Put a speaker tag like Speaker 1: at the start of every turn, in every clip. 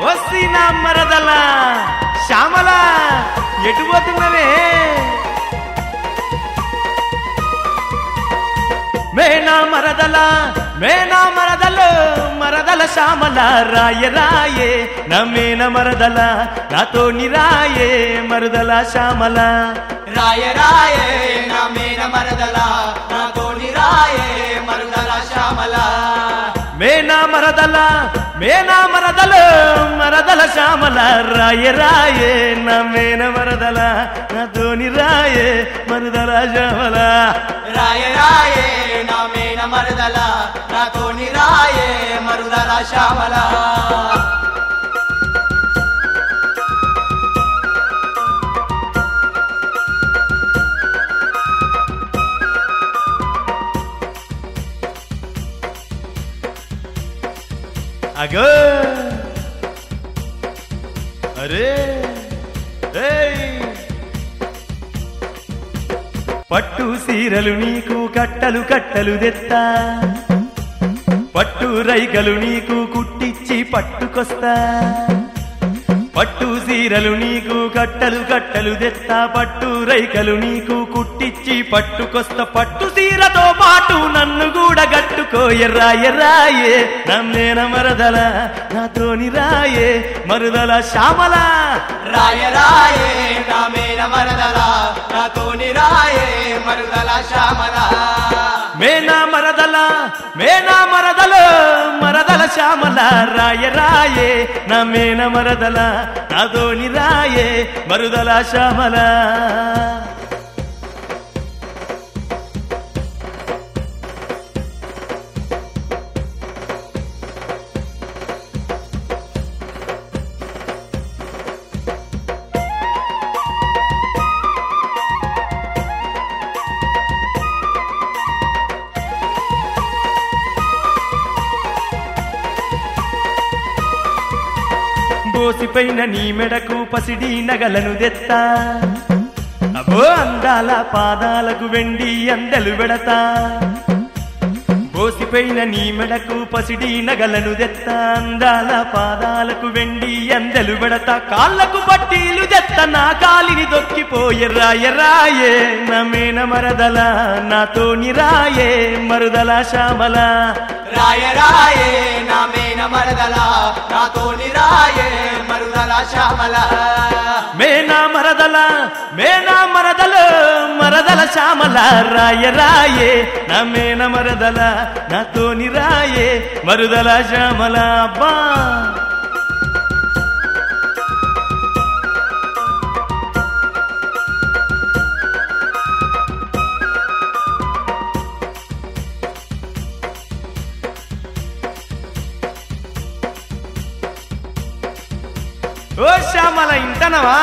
Speaker 1: వస్తీనా మరదల శ్యామల ఎటు పోతున్నవే మేనా మరదల మేనా మరదలు మరదల శ్యామల రాయ రాయే నా మేన మరదల నాతో నిరాయే మరుదల శ్యామల
Speaker 2: రాయ రాయే నా మేన మరదల నాతోని రాయే మరుదల శ్యామల
Speaker 1: మేనా మరదల మేనా మరదలు మరదల శ్యామల రాయ రాయే నా మేన మరదల నాతో నిరాయే మరుదల శ్యామల
Speaker 2: రాయ రాయే నా మేన మరదల నాతోని రాయే మరుదల శ్యామల
Speaker 1: అగో అరే ఏయ్ పట్టు సీరలు నీకు కట్టలు కట్టలు తెత్తా పట్టు రైకలు నీకు కుట్టిచ్చి పట్టుకొస్తా పట్టు సీరలు నీకు కట్టలు కట్టలు తెత్తా పట్టు రైకలు నీకు కుట్టిచ్చి పట్టుకొస్తా పట్టు సీరతో పాటు నన్ను కూడా గట్టుకో ఎర్రా ఎర్రాయే నన్నేన మరదల నాతోని రాయే మరుదల శ్యామల
Speaker 2: రాయ రాయే నా మేన మరదల నాతోని రాయే మరుదల శ్యామల
Speaker 1: మేనా మరదల మేనా మరదల మరదల శ్యామల రాయ రాయే నా మేన మరదల నాతోని రాయే మరుదల శ్యామల బోసిపైన నీ మెడకు పసిడి నగలను దెత్తా అబో అందాల పాదాలకు వెండి అందెలు పెడతా బోసిపైన నీ మెడకు పసిడి నగలను దెత్తా అందాల పాదాలకు వెండి అందెలు పెడతా కాళ్ళకు పట్టీలు దెత్త నా కాలిని దొక్కిపోయే రాయ రాయే నమేన మరదల నాతో నిరాయే మరుదల శ్యామల
Speaker 2: రాయ రాయే నా మేన మరదల నాతోని రాయే మరుదల శ్యామల
Speaker 1: మేనా మరదల మేనా మరదల మరదల శ్యామల రాయ రాయే నా మేన మరదల నాతోని రాయే మరుదల శ్యామల అబ్బా ఓ శ్యామల ఇంటనవా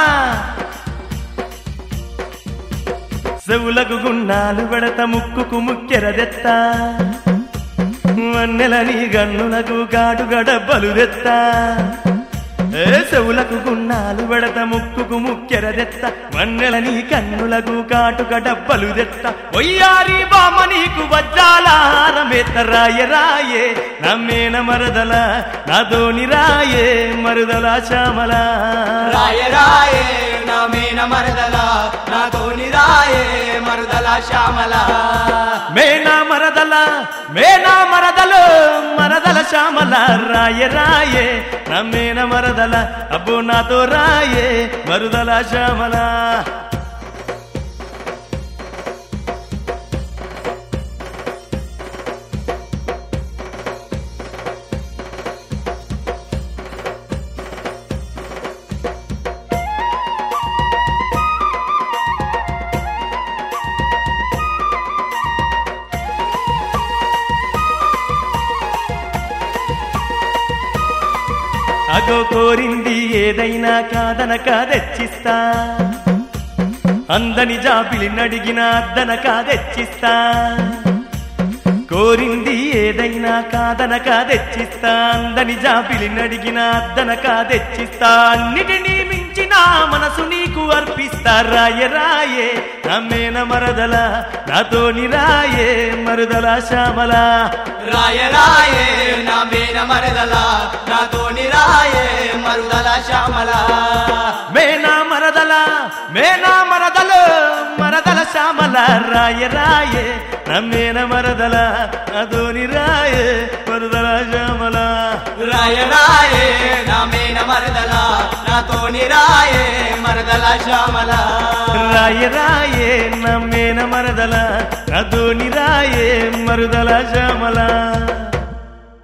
Speaker 1: చెవులకు గున్నాలు పెడత ముక్కుకు ముక్కెరదెత్తా వన్నెలని గన్నులకు కాటుక డబ్బలు తెత్తా ఏ చెవులకు గున్నాలు పెడత ముక్కుకు ముక్కెరదెత్త వన్నెలని కన్నులకు కాటుక డబ్బలు తెత్త ఒయ్యారి బామ నీకు వజ్రాల హారమెత్త రాయ రాయే నమ్మేన మరదల నాతోని రాయే మరుదల శ్యామల
Speaker 2: రాయ రాయే నా మేన మరదల నాతోని రాయే మరుదల శ్యామల
Speaker 1: మేనా మరదల మేనా మరదల మరదల శ్యామల రాయ రాయే నమ్మేన మరదల అబ్బో నాతో రాయే మరుదల శ్యామల అగో కోరింది ఏదైనా కాదనక తెచ్చిస్తా అందని జాబిలి నడిగిన అద్దనక తెచ్చిస్తా కోరింది ఏదైనా కాదనక తెచ్చిస్తా అందని జాబిలి నడిగిన అద్దనక తెచ్చిస్తా అన్నిటినీ మించిన మనసు నీకు అర్పిస్తా రాయ రాయే నమ్మేన మరదల నాతోని రాయే మరుదల శ్యామల
Speaker 2: రాయ రాయే నా మేన మరదల నాతోని రాయే మరుదల శ్యామల
Speaker 1: మేనా మరదల మేనా మరదలు మరదల శ్యామల రాయ రాయే నమ్మేన మరదల అదోని రాయే మరదల శ్యామల
Speaker 2: రాయ రాయే నా మేన మరదల నాతోని రాయే మరదల శ్యామల
Speaker 1: రాయ రాయే నమ్మేన మరదల అదోని రాయే మరుదల శ్యామల